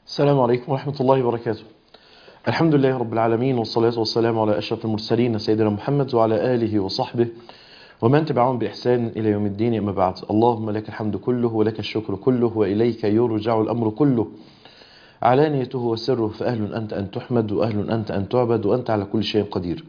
السلام عليكم ورحمة الله وبركاته الحمد لله رب العالمين والصلاة والسلام على أشرف المرسلين سيدنا محمد وعلى آله وصحبه ومن تبعهم بإحسان إلى يوم الدين أما بعد اللهم لك الحمد كله ولك الشكر كله وإليك يرجع الأمر كله علانيته وسره فأهل أنت أن تحمد وأهل أنت أن تعبد وأنت على كل شيء قدير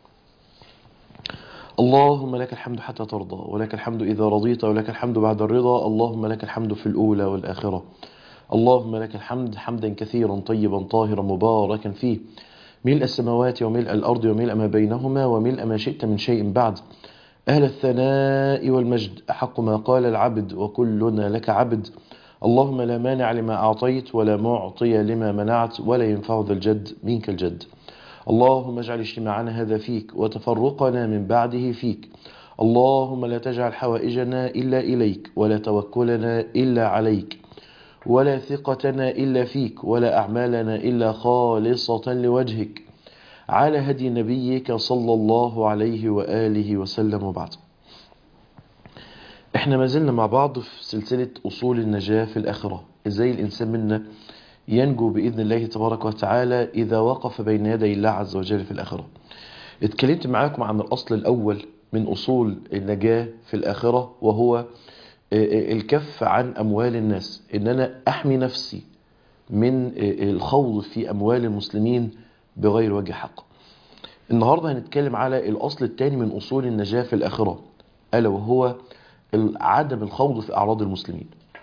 اللهم لك الحمد حتى ترضى ولك الحمد إذا رضيت ولك الحمد بعد الرضا اللهم لك الحمد في الأولى والآخرة اللهم لك الحمد حمدا كثيرا طيبا طاهرا مباركا فيه ملء السماوات وملء الأرض وملء ما بينهما وملء ما شئت من شيء بعد أهل الثناء والمجد أحق ما قال العبد وكلنا لك عبد اللهم لا مانع لما أعطيت ولا معطي لما منعت ولا ينفع ذا الجد منك الجد اللهم اجعل اجتماعنا هذا فيك وتفرقنا من بعده فيك اللهم لا تجعل حوائجنا إلا إليك ولا توكلنا إلا عليك ولا ثقتنا إلا فيك ولا أعمالنا إلا خالصة لوجهك على هدي نبيك صلى الله عليه وآله وسلم وبعد احنا ما زلنا مع بعض في سلسلة أصول النجاة في الآخرة ازاي الإنسان منا ينجو بإذن الله تبارك وتعالى إذا وقف بين يدي الله عز وجل في الآخرة اتكلمت معاكم عن الأصل الأول من أصول النجاة في الآخرة وهو الكف عن أموال الناس إن أنا أحمي نفسي من الخوض في أموال المسلمين بغير وجه حق النهاردة هنتكلم على الأصل الثاني من أصول النجاة في الآخرة ألا وهو عدم الخوض في أعراض المسلمين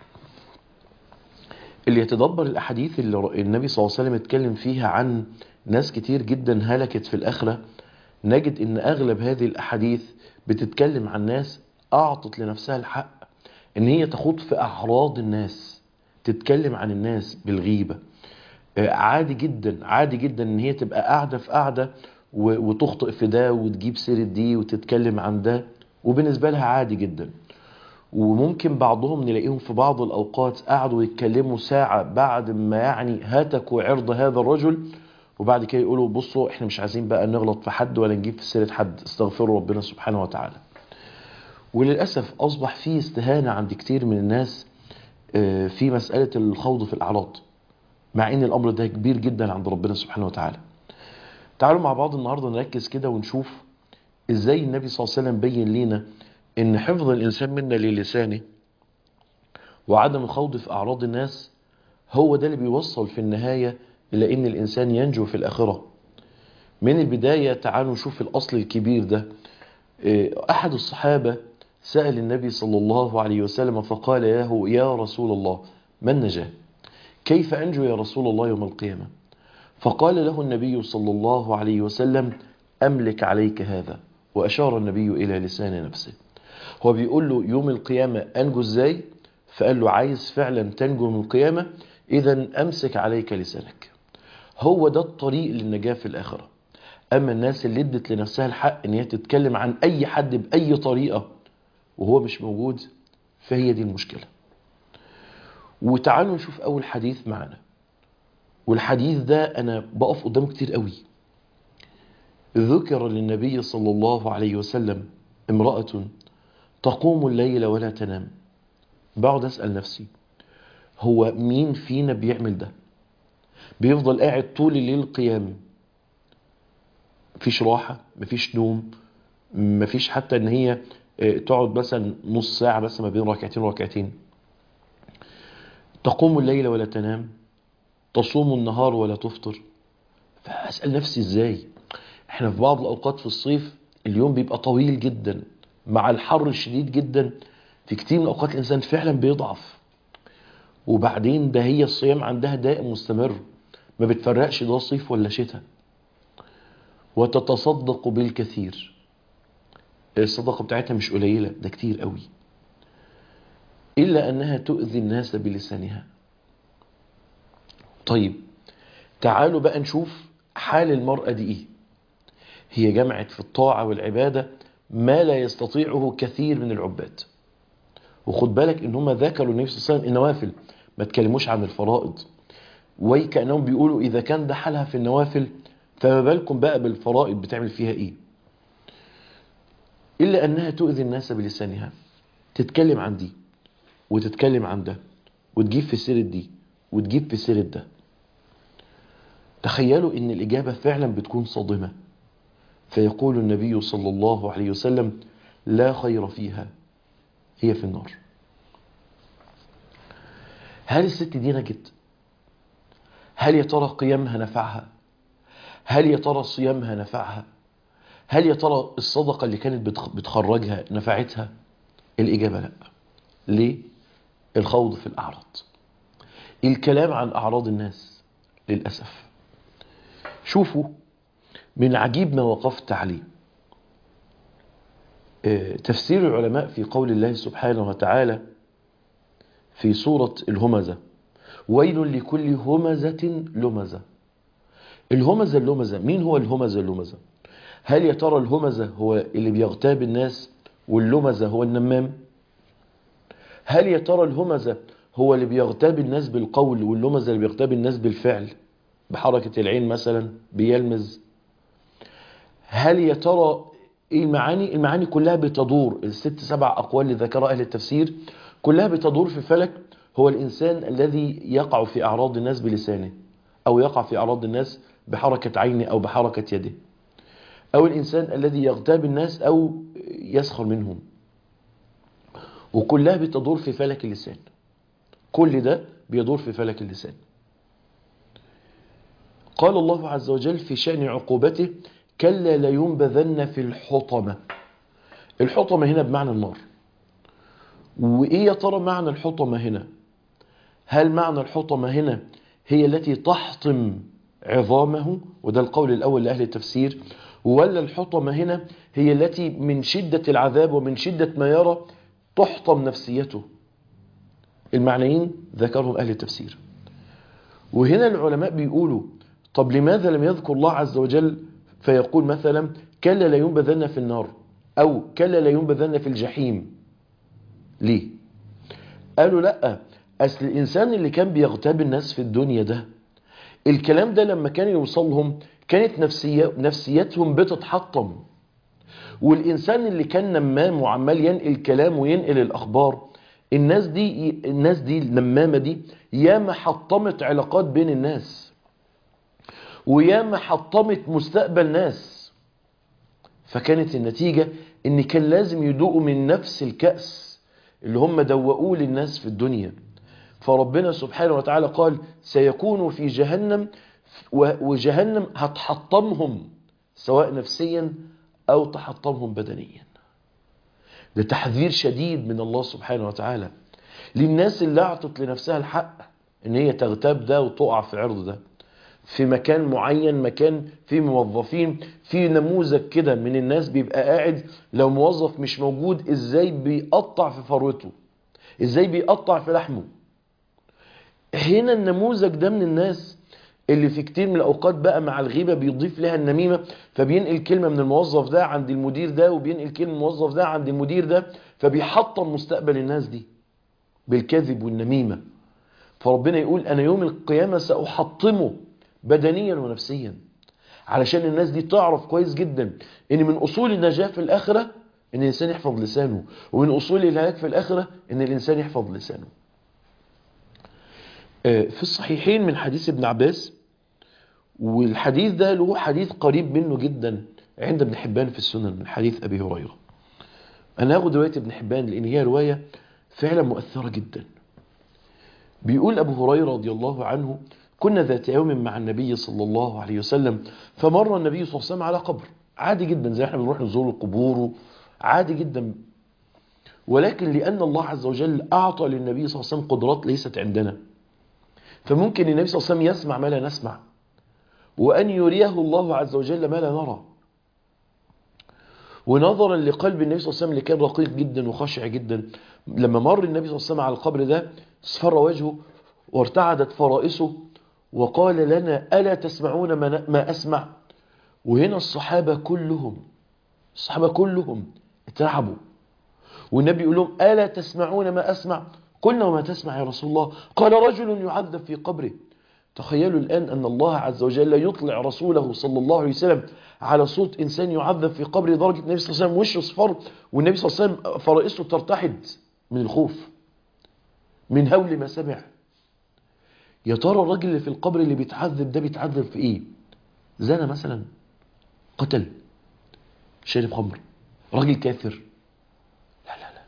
اللي يتدبر الأحاديث اللي النبي صلى الله عليه وسلم اتكلم فيها عن ناس كتير جدا هلكت في الآخرة نجد ان أغلب هذه الأحاديث بتتكلم عن ناس أعطت لنفسها الحق ان هي تخوض في أعراض الناس تتكلم عن الناس بالغيبة عادي جدا عادي جدا ان هي تبقى قاعدة في قاعدة وتخطئ في ده وتجيب سيرة دي وتتكلم عن ده وبالنسبة لها عادي جدا وممكن بعضهم نلاقيهم في بعض الأوقات قعدوا يتكلموا ساعة بعد ما يعني هتكوا عرض هذا الرجل وبعد كده يقولوا بصوا احنا مش عايزين بقى نغلط في حد ولا نجيب في سيرة حد استغفروا ربنا سبحانه وتعالى وللأسف أصبح في استهانة عند كتير من الناس في مسألة الخوض في الأعراض مع ان الأمر ده كبير جدا عند ربنا سبحانه وتعالى تعالوا مع بعض النهاردة نركز كده ونشوف ازاي النبي صلى الله عليه وسلم بين لينا ان حفظ الانسان منا للسانه وعدم الخوض في اعراض الناس هو ده اللي بيوصل في النهاية الى ان الانسان ينجو في الاخرة من البداية تعالوا نشوف الاصل الكبير ده احد الصحابة سأل النبي صلى الله عليه وسلم فقال له يا رسول الله ما النجاة كيف أنجو يا رسول الله يوم القيامة فقال له النبي صلى الله عليه وسلم أملك عليك هذا وأشار النبي إلى لسان نفسه هو بيقول له يوم القيامة أنجو إزاي فقال له عايز فعلا تنجو من القيامة إذا أمسك عليك لسانك هو ده الطريق للنجاة في الآخرة أما الناس اللي ادت لنفسها الحق إن هي تتكلم عن أي حد بأي طريقة وهو مش موجود فهي دي المشكلة وتعالوا نشوف أول حديث معنا والحديث ده أنا بقف قدامه كتير قوي ذكر للنبي صلى الله عليه وسلم امرأة تقوم الليل ولا تنام بقعد أسأل نفسي هو مين فينا بيعمل ده بيفضل قاعد طول الليل قيام مفيش راحة مفيش نوم مفيش حتى ان هي تقعد مثلا نص ساعة بس ما بين ركعتين وركعتين تقوم الليل ولا تنام تصوم النهار ولا تفطر فأسأل نفسي ازاي احنا في بعض الأوقات في الصيف اليوم بيبقى طويل جدا مع الحر الشديد جدا في كتير من أوقات الإنسان فعلا بيضعف وبعدين ده هي الصيام عندها دائم مستمر ما بتفرقش ده صيف ولا شتاء وتتصدق بالكثير الصدقة بتاعتها مش قليلة ده كتير قوي إلا أنها تؤذي الناس بلسانها طيب تعالوا بقى نشوف حال المرأة دي إيه هي جمعت في الطاعة والعبادة ما لا يستطيعه كثير من العباد وخد بالك ان هم ذكروا النبي صلى الله عليه وسلم النوافل ما تكلموش عن الفرائض وكأنهم بيقولوا إذا كان ده حالها في النوافل فما بالكم بقى بالفرائض بتعمل فيها إيه إلا أنها تؤذي الناس بلسانها تتكلم عن دي وتتكلم عن ده وتجيب في سيرة دي وتجيب في سيرة ده تخيلوا ان الإجابة فعلا بتكون صادمة فيقول النبي صلى الله عليه وسلم لا خير فيها هي في النار هل الست دي نجت هل يا ترى قيامها نفعها هل يا ترى صيامها نفعها هل يا ترى الصدقة اللي كانت بتخرجها نفعتها الإجابة لا ليه الخوض في الأعراض الكلام عن أعراض الناس للأسف شوفوا من عجيب ما وقفت عليه تفسير العلماء في قول الله سبحانه وتعالى في سورة الهمزة ويل لكل همزة لمزة الهمزة اللمزة مين هو الهمزة اللمزة هل يا ترى الهمزة هو اللي بيغتاب الناس واللمزة هو النمام هل يا ترى الهمزة هو اللي بيغتاب الناس بالقول واللمزة اللي بيغتاب الناس بالفعل بحركة العين مثلا بيلمز هل يا ترى ايه المعاني المعاني كلها بتدور الست سبع اقوال اللي ذكرها اهل التفسير كلها بتدور في فلك هو الانسان الذي يقع في اعراض الناس بلسانه او يقع في اعراض الناس بحركة عينه او بحركة يده او الانسان الذي يغتاب الناس او يسخر منهم وكلها بتدور في فلك اللسان كل ده بيدور في فلك اللسان قال الله عز وجل في شأن عقوبته كلا لينبذن في الحطمة الحطمة هنا بمعنى النار وإيه يا ترى معنى الحطمة هنا هل معنى الحطمة هنا هي التي تحطم عظامه وده القول الأول لأهل التفسير ولا الحطمة هنا هي التي من شدة العذاب ومن شدة ما يرى تحطم نفسيته المعنيين ذكرهم أهل التفسير وهنا العلماء بيقولوا طب لماذا لم يذكر الله عز وجل فيقول مثلا كلا لا ينبذن في النار أو كلا لا ينبذن في الجحيم ليه قالوا لا أصل الإنسان اللي كان بيغتاب الناس في الدنيا ده الكلام ده لما كان يوصلهم كانت نفسية نفسيتهم بتتحطم والإنسان اللي كان نمام وعمال ينقل كلام وينقل الأخبار الناس دي الناس دي النمامة دي ياما حطمت علاقات بين الناس وياما حطمت مستقبل ناس فكانت النتيجة ان كان لازم يدوقوا من نفس الكأس اللي هم دوقوه للناس في الدنيا فربنا سبحانه وتعالى قال سيكونوا في جهنم وجهنم هتحطمهم سواء نفسيا او تحطمهم بدنيا ده تحذير شديد من الله سبحانه وتعالى للناس اللي اعطت لنفسها الحق ان هي تغتاب ده وتقع في عرض ده في مكان معين مكان فيه موظفين في نموذج كده من الناس بيبقى قاعد لو موظف مش موجود ازاي بيقطع في فروته ازاي بيقطع في لحمه هنا النموذج ده من الناس اللي في كتير من الاوقات بقى مع الغيبه بيضيف لها النميمه فبينقل كلمه من الموظف ده عند المدير ده وبينقل كلمه من الموظف ده عند المدير ده فبيحطم مستقبل الناس دي بالكذب والنميمه فربنا يقول انا يوم القيامه ساحطمه بدنيا ونفسيا علشان الناس دي تعرف كويس جدا ان من اصول النجاه في الاخره ان الانسان يحفظ لسانه ومن اصول الهلاك في الاخره ان الانسان يحفظ لسانه في الصحيحين من حديث ابن عباس والحديث ده له حديث قريب منه جدا عند ابن حبان في السنن من حديث أبي هريرة أنا هاخد رواية ابن حبان لأن هي رواية فعلا مؤثرة جدا بيقول أبو هريرة رضي الله عنه كنا ذات يوم مع النبي صلى الله عليه وسلم فمر النبي صلى الله عليه وسلم على قبر عادي جدا زي احنا بنروح نزور القبور عادي جدا ولكن لأن الله عز وجل أعطى للنبي صلى الله عليه وسلم قدرات ليست عندنا فممكن النبي صلى الله عليه وسلم يسمع ما لا نسمع وأن يريه الله عز وجل ما لا نرى ونظرا لقلب النبي صلى الله عليه وسلم اللي كان رقيق جدا وخشع جدا لما مر النبي صلى الله عليه وسلم على القبر ده اصفر وجهه وارتعدت فرائسه وقال لنا ألا تسمعون ما أسمع وهنا الصحابة كلهم الصحابة كلهم اترعبوا والنبي يقول لهم ألا تسمعون ما أسمع قلنا وما تسمع يا رسول الله قال رجل يعذب في قبره تخيلوا الآن أن الله عز وجل يطلع رسوله صلى الله عليه وسلم على صوت إنسان يعذب في قبره لدرجة النبي صلى الله عليه وسلم وشه اصفر والنبي صلى الله عليه وسلم فرائسه ترتحد من الخوف من هول ما سمع يا ترى الراجل اللي في القبر اللي بيتعذب ده بيتعذب في ايه زنا مثلا قتل شارب خمر راجل كافر لا لا لا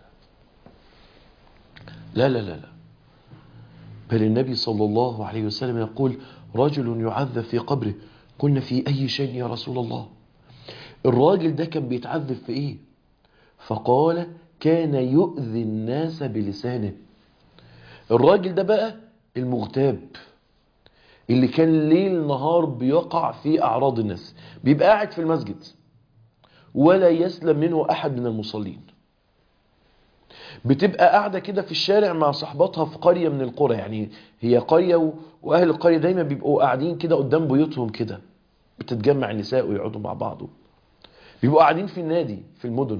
لا لا لا لا بل النبي صلى الله عليه وسلم يقول رجل يعذب في قبره قلنا في أي شيء يا رسول الله الراجل ده كان بيتعذب في إيه فقال كان يؤذي الناس بلسانه الراجل ده بقى المغتاب اللي كان ليل نهار بيقع في أعراض الناس بيبقى قاعد في المسجد ولا يسلم منه أحد من المصلين بتبقى قاعدة كده في الشارع مع صحباتها في قرية من القرى يعني هي قرية و... وأهل القرية دايما بيبقوا قاعدين كده قدام بيوتهم كده بتتجمع النساء ويقعدوا مع بعض بيبقوا قاعدين في النادي في المدن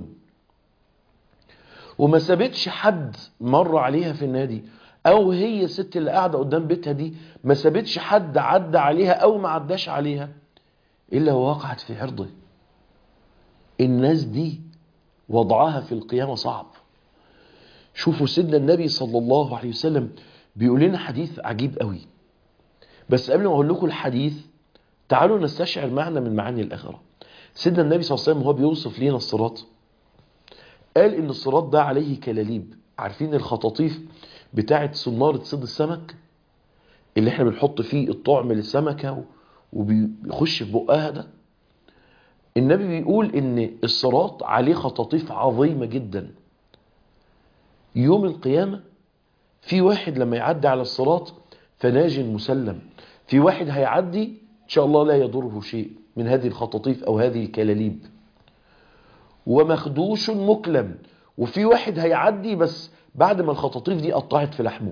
وما سابتش حد مر عليها في النادي او هي الست اللي قاعده قدام بيتها دي ما سابتش حد عدى عليها او ما عداش عليها الا وقعت في عرضه الناس دي وضعها في القيامه صعب شوفوا سيدنا النبي صلى الله عليه وسلم بيقول لنا حديث عجيب قوي بس قبل ما اقول لكم الحديث تعالوا نستشعر معنى من معاني الاخره سيدنا النبي صلى الله عليه وسلم وهو بيوصف لنا الصراط قال ان الصراط ده عليه كلاليب عارفين الخطاطيف بتاعه صنارة صيد السمك اللي احنا بنحط فيه الطعم للسمكة وبيخش في بقها ده النبي بيقول ان الصراط عليه خطاطيف عظيمة جدا يوم القيامة في واحد لما يعدي على الصراط فناج مسلم في واحد هيعدي ان شاء الله لا يضره شيء من هذه الخطاطيف او هذه الكلاليب ومخدوش مكلم وفي واحد هيعدي بس بعد ما الخطاطيف دي قطعت في لحمه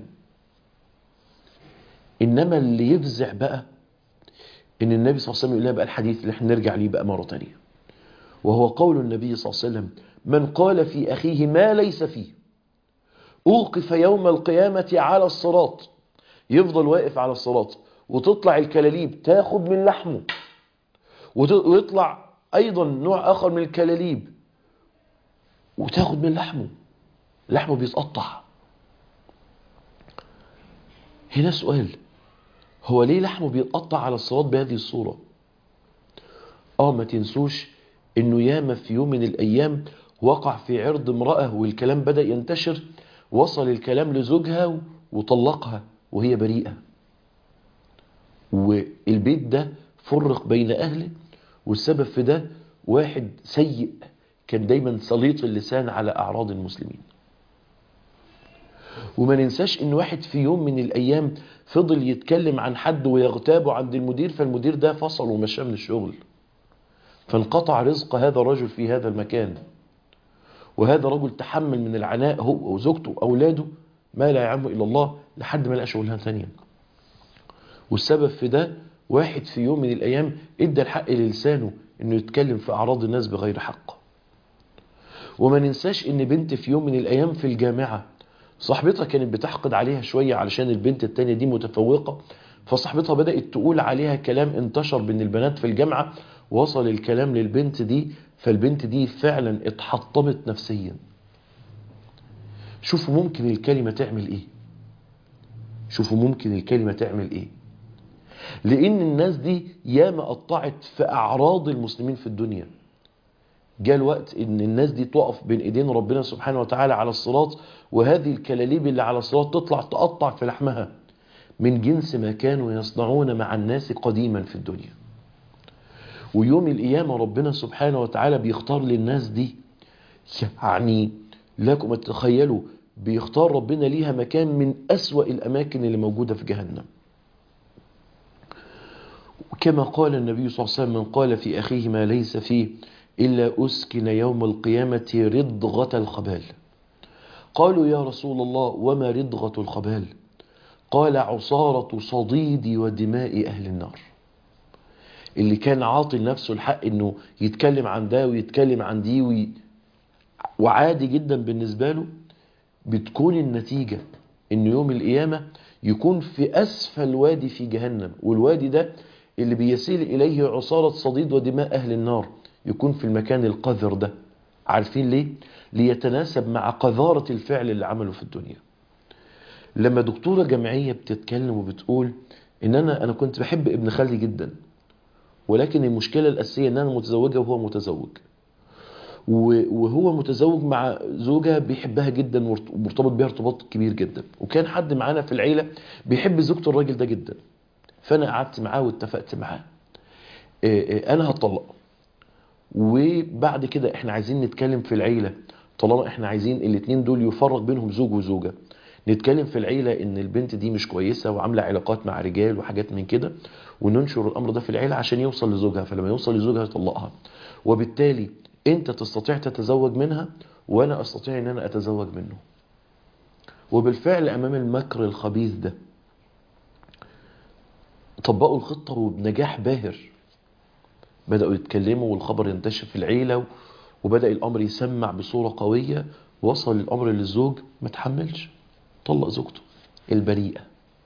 انما اللي يفزع بقى ان النبي صلى الله عليه وسلم يقول لنا بقى الحديث اللي احنا نرجع ليه بقى مره ثانيه وهو قول النبي صلى الله عليه وسلم من قال في اخيه ما ليس فيه اوقف يوم القيامه على الصراط يفضل واقف على الصراط وتطلع الكلاليب تاخد من لحمه ويطلع ايضا نوع اخر من الكلاليب وتاخد من لحمه لحمه بيتقطع هنا سؤال هو ليه لحمه بيتقطع على الصراط بهذه الصورة اه ما تنسوش انه ياما في يوم من الايام وقع في عرض امرأة والكلام بدأ ينتشر وصل الكلام لزوجها وطلقها وهي بريئة والبيت ده فرق بين اهله والسبب في ده واحد سيء كان دايما سليط اللسان على اعراض المسلمين وما ننساش ان واحد في يوم من الايام فضل يتكلم عن حد ويغتابه عند المدير فالمدير ده فصل ومشاه من الشغل فانقطع رزق هذا الرجل في هذا المكان وهذا رجل تحمل من العناء هو وزوجته واولاده ما لا يعلمه الا الله لحد ما لقى شغلانه ثانيه والسبب في ده واحد في يوم من الايام ادى الحق للسانه انه يتكلم في اعراض الناس بغير حق وما ننساش ان بنت في يوم من الايام في الجامعه صاحبتها كانت بتحقد عليها شوية علشان البنت التانية دي متفوقة فصاحبتها بدأت تقول عليها كلام انتشر بين البنات في الجامعة وصل الكلام للبنت دي فالبنت دي فعلا اتحطمت نفسيا شوفوا ممكن الكلمة تعمل ايه شوفوا ممكن الكلمة تعمل ايه لان الناس دي ياما قطعت في اعراض المسلمين في الدنيا جاء الوقت ان الناس دي تقف بين ايدين ربنا سبحانه وتعالى على الصراط وهذه الكلاليب اللي على الصراط تطلع تقطع في لحمها من جنس ما كانوا يصنعون مع الناس قديما في الدنيا ويوم القيامة ربنا سبحانه وتعالى بيختار للناس دي يعني لكم تتخيلوا بيختار ربنا ليها مكان من أسوأ الأماكن اللي موجودة في جهنم كما قال النبي صلى الله عليه وسلم من قال في أخيه ما ليس فيه إلا أسكن يوم القيامة رضغة الخبال قالوا يا رسول الله وما رضغة الخبال قال عصارة صديد ودماء أهل النار اللي كان عاطل نفسه الحق انه يتكلم عن ده ويتكلم عن دي وي... وعادي جدا بالنسبة له بتكون النتيجة ان يوم القيامة يكون في اسفل وادي في جهنم والوادي ده اللي بيسيل اليه عصارة صديد ودماء اهل النار يكون في المكان القذر ده عارفين ليه ليتناسب مع قذارة الفعل اللي عمله في الدنيا لما دكتورة جامعية بتتكلم وبتقول ان انا انا كنت بحب ابن خالتي جدا ولكن المشكلة الاساسية ان انا متزوجة وهو متزوج و- وهو متزوج مع زوجة بيحبها جدا ومرتبط بيها ارتباط كبير جدا وكان حد معانا في العيلة بيحب زوجته الراجل ده جدا فانا قعدت معاه واتفقت معاه إيه إيه انا هطلق وبعد كده احنا عايزين نتكلم في العيلة طالما احنا عايزين الاتنين دول يفرق بينهم زوج وزوجة نتكلم في العيلة ان البنت دي مش كويسة وعاملة علاقات مع رجال وحاجات من كده وننشر الامر ده في العيلة عشان يوصل لزوجها فلما يوصل لزوجها يطلقها وبالتالي انت تستطيع تتزوج منها وانا استطيع ان انا اتزوج منه وبالفعل امام المكر الخبيث ده طبقوا الخطة وبنجاح باهر بدأوا يتكلموا والخبر ينتشر في العيلة وبدأ الأمر يسمع بصورة قوية وصل الأمر للزوج ما تحملش طلق زوجته البريئة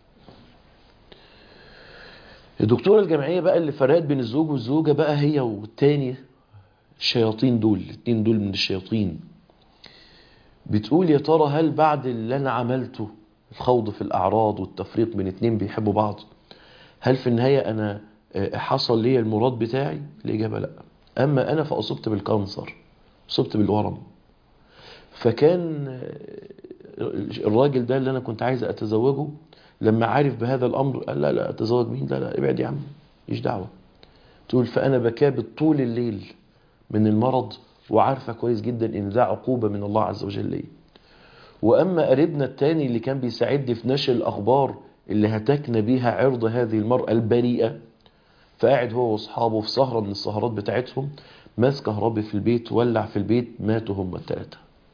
الدكتورة الجامعية بقى اللي فرقت بين الزوج والزوجة بقى هي والتاني الشياطين دول الاتنين دول من الشياطين بتقول يا ترى هل بعد اللي أنا عملته الخوض في الأعراض والتفريق بين اتنين بيحبوا بعض هل في النهاية أنا آه، حصل لي المراد بتاعي الإجابة لا أما أنا فأصبت بالكانسر أصبت بالورم فكان آه، الراجل ده اللي أنا كنت عايز أتزوجه لما عارف بهذا الأمر قال لا لا أتزوج مين لا لا ابعد يا عم مش دعوة تقول فأنا بكابد طول الليل من المرض وعارفة كويس جدا إن ده عقوبة من الله عز وجل لي وأما قريبنا التاني اللي كان بيساعدني في نشر الأخبار اللي هتكنا بيها عرض هذه المرأة البريئة فقاعد هو واصحابه في سهرة من السهرات بتاعتهم ماس كهربي في البيت ولع في البيت ماتوا هم الثلاثة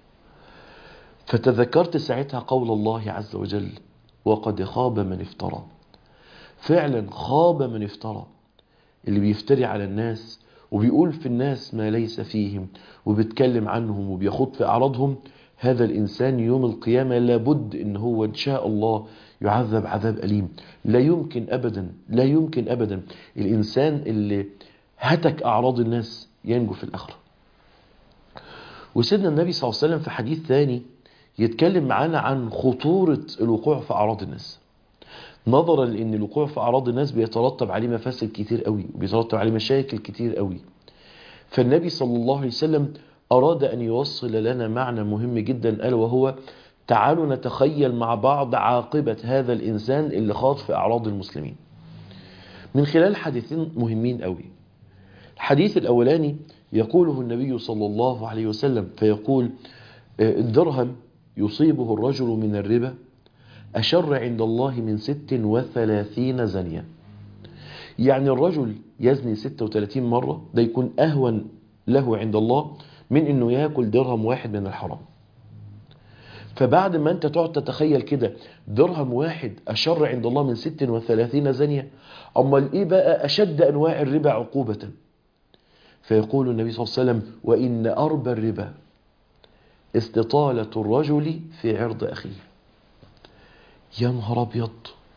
فتذكرت ساعتها قول الله عز وجل وقد خاب من افترى فعلا خاب من افترى اللي بيفتري على الناس وبيقول في الناس ما ليس فيهم وبيتكلم عنهم وبيخوض في أعراضهم هذا الإنسان يوم القيامة لابد إن هو إن شاء الله يعذب عذاب أليم لا يمكن أبدا لا يمكن أبدا الإنسان اللي هتك أعراض الناس ينجو في الآخرة وسيدنا النبي صلى الله عليه وسلم في حديث ثاني يتكلم معانا عن خطورة الوقوع في أعراض الناس نظرا لأن الوقوع في أعراض الناس بيترتب عليه مفاسد كتير قوي وبيترتب عليه مشاكل كتير قوي فالنبي صلى الله عليه وسلم أراد أن يوصل لنا معنى مهم جدا ألا وهو تعالوا نتخيل مع بعض عاقبة هذا الإنسان اللي خاض في أعراض المسلمين من خلال حديثين مهمين قوي الحديث الأولاني يقوله النبي صلى الله عليه وسلم فيقول آه، الدرهم يصيبه الرجل من الربا أشر عند الله من ست وثلاثين زنية يعني الرجل يزني 36 مرة ده يكون أهون له عند الله من أنه يأكل درهم واحد من الحرام فبعد ما أنت تقعد تتخيل كده درهم واحد أشر عند الله من 36 زنية أما إيه بقى أشد أنواع الربا عقوبة فيقول النبي صلى الله عليه وسلم وإن أربى الربا استطالة الرجل في عرض أخيه يا نهار أبيض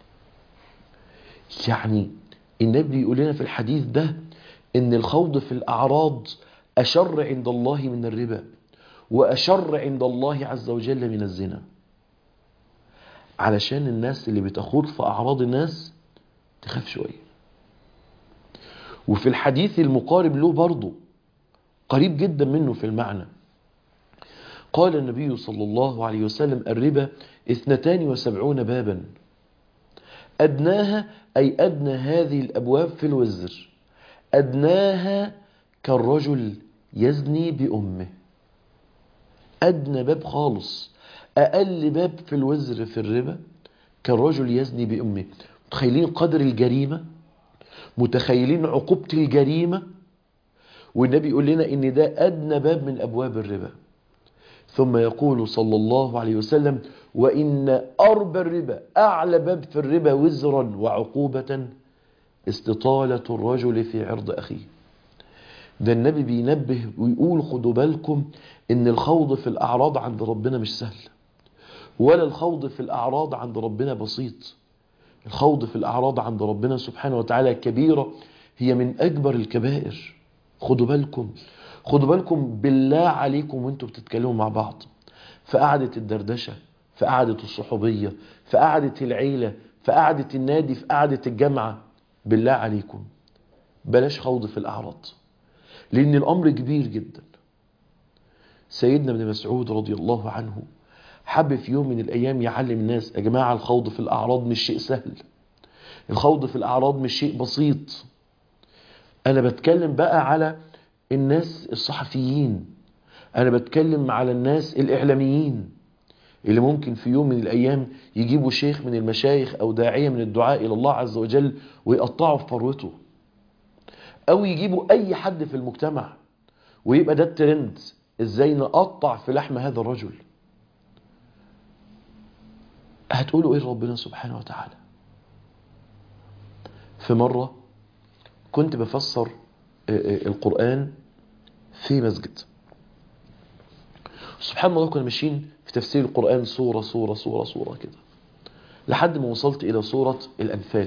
يعني النبي يقول لنا في الحديث ده إن الخوض في الأعراض أشر عند الله من الربا وأشر عند الله عز وجل من الزنا علشان الناس اللي بتخوض في أعراض الناس تخاف شوية وفي الحديث المقارب له برضه قريب جدا منه في المعنى قال النبي صلى الله عليه وسلم الربا اثنتان وسبعون بابا أدناها أي أدنى هذه الأبواب في الوزر أدناها كالرجل يزني بأمه أدنى باب خالص أقل باب في الوزر في الربا كالرجل يزني بأمه متخيلين قدر الجريمة متخيلين عقوبة الجريمة والنبي يقول لنا ان ده أدنى باب من أبواب الربا ثم يقول صلى الله عليه وسلم وإن أربى الربا أعلى باب في الربا وزرا وعقوبة استطالة الرجل في عرض أخيه ده النبي بينبه ويقول خدوا بالكم ان الخوض في الأعراض عند ربنا مش سهل ولا الخوض في الأعراض عند ربنا بسيط الخوض في الأعراض عند ربنا سبحانه وتعالى كبيرة هي من أكبر الكبائر خدوا بالكم خدوا بالكم بالله عليكم وانتوا بتتكلموا مع بعض في قعدة الدردشة في قعدة الصحوبية في قعدة العيلة في قعدة النادي في قعدة الجامعة بالله عليكم بلاش خوض في الأعراض لأن الأمر كبير جدا سيدنا ابن مسعود رضي الله عنه حب في يوم من الأيام يعلم الناس يا جماعة الخوض في الأعراض مش شيء سهل الخوض في الأعراض مش شيء بسيط أنا بتكلم بقى على الناس الصحفيين أنا بتكلم على الناس الإعلاميين اللي ممكن في يوم من الأيام يجيبوا شيخ من المشايخ أو داعية من الدعاء إلى الله عز وجل ويقطعوا في فروته أو يجيبوا أي حد في المجتمع ويبقى ده الترند إزاي نقطع في لحم هذا الرجل هتقولوا إيه ربنا سبحانه وتعالى في مرة كنت بفسر القرآن في مسجد سبحان الله كنا ماشيين في تفسير القرآن صورة صورة صورة صورة كده لحد ما وصلت إلى صورة الأنفال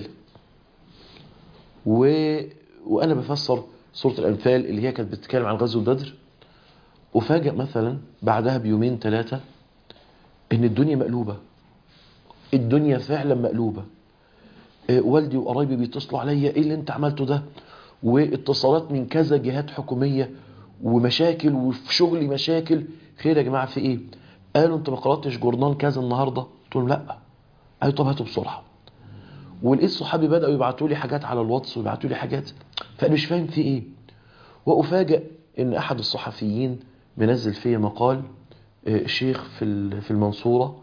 و... وأنا بفسر سورة الأنفال اللي هي كانت بتتكلم عن غزو بدر وفاجأ مثلا بعدها بيومين ثلاثة إن الدنيا مقلوبة الدنيا فعلا مقلوبة والدي وقرايبي بيتصلوا عليا ايه اللي انت عملته ده واتصالات من كذا جهات حكومية ومشاكل وفي شغلي مشاكل خير يا جماعة في ايه قالوا انت ما قرأتش جورنال كذا النهاردة قلت لهم لا قالوا طب هاتوا بسرعة ولقيت صحابي بدأوا يبعتوا لي حاجات على الواتس ويبعتوا لي حاجات فانا مش فاهم في ايه وافاجئ ان احد الصحفيين منزل فيا مقال شيخ في في المنصورة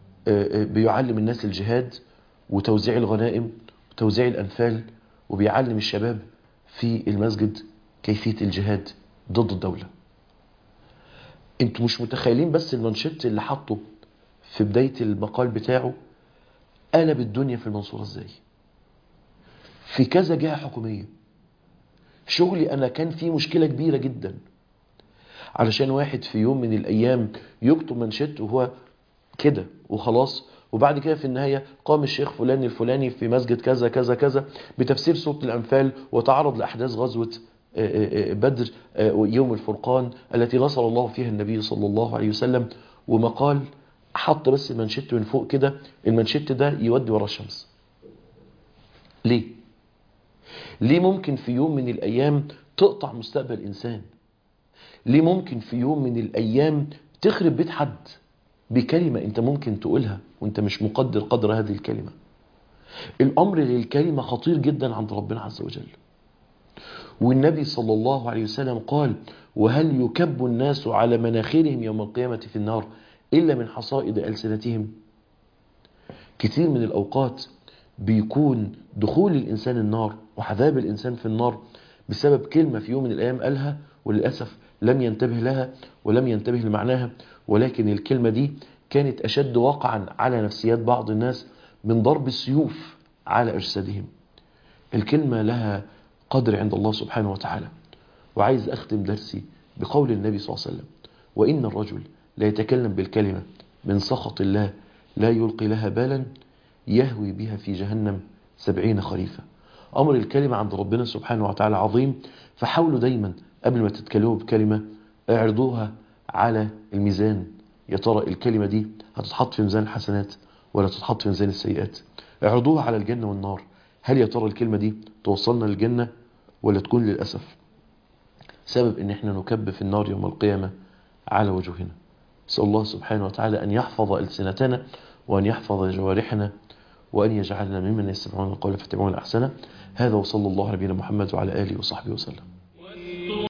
بيعلم الناس الجهاد وتوزيع الغنائم وتوزيع الأنفال وبيعلم الشباب في المسجد كيفية الجهاد ضد الدولة انتوا مش متخيلين بس المنشط اللي حطه في بداية المقال بتاعه قلب الدنيا في المنصورة ازاي في كذا جهة حكومية شغلي انا كان فيه مشكلة كبيرة جدا علشان واحد في يوم من الايام يكتب منشط وهو كده وخلاص وبعد كده في النهاية قام الشيخ فلان الفلاني في مسجد كذا كذا كذا بتفسير سورة الأنفال وتعرض لأحداث غزوة بدر يوم الفرقان التي نصر الله فيها النبي صلى الله عليه وسلم ومقال حط بس المنشط من فوق كده المنشط ده يودي ورا الشمس ليه ليه ممكن في يوم من الأيام تقطع مستقبل إنسان ليه ممكن في يوم من الأيام تخرب بيت حد بكلمة انت ممكن تقولها وانت مش مقدر قدر هذه الكلمة الامر للكلمة خطير جدا عند ربنا عز وجل والنبي صلى الله عليه وسلم قال وهل يكب الناس على مناخرهم يوم القيامة في النار إلا من حصائد ألسنتهم كثير من الأوقات بيكون دخول الإنسان النار وعذاب الإنسان في النار بسبب كلمة في يوم من الأيام قالها وللأسف لم ينتبه لها ولم ينتبه لمعناها ولكن الكلمة دي كانت أشد واقعا على نفسيات بعض الناس من ضرب السيوف على أجسادهم الكلمة لها قدر عند الله سبحانه وتعالى وعايز أختم درسي بقول النبي صلى الله عليه وسلم وإن الرجل لا يتكلم بالكلمة من سخط الله لا يلقي لها بالا يهوي بها في جهنم سبعين خريفة أمر الكلمة عند ربنا سبحانه وتعالى عظيم فحاولوا دايما قبل ما تتكلموا بكلمة اعرضوها على الميزان يا ترى الكلمة دي هتتحط في ميزان الحسنات ولا تتحط في ميزان السيئات اعرضوها على الجنة والنار هل يا ترى الكلمة دي توصلنا للجنة ولا تكون للأسف سبب ان احنا نكب في النار يوم القيامة على وجوهنا نسأل الله سبحانه وتعالى أن يحفظ ألسنتنا وأن يحفظ جوارحنا وأن يجعلنا ممن يستمعون القول فاتبعون أحسنه هذا وصلى الله على نبينا محمد وعلى آله وصحبه وسلم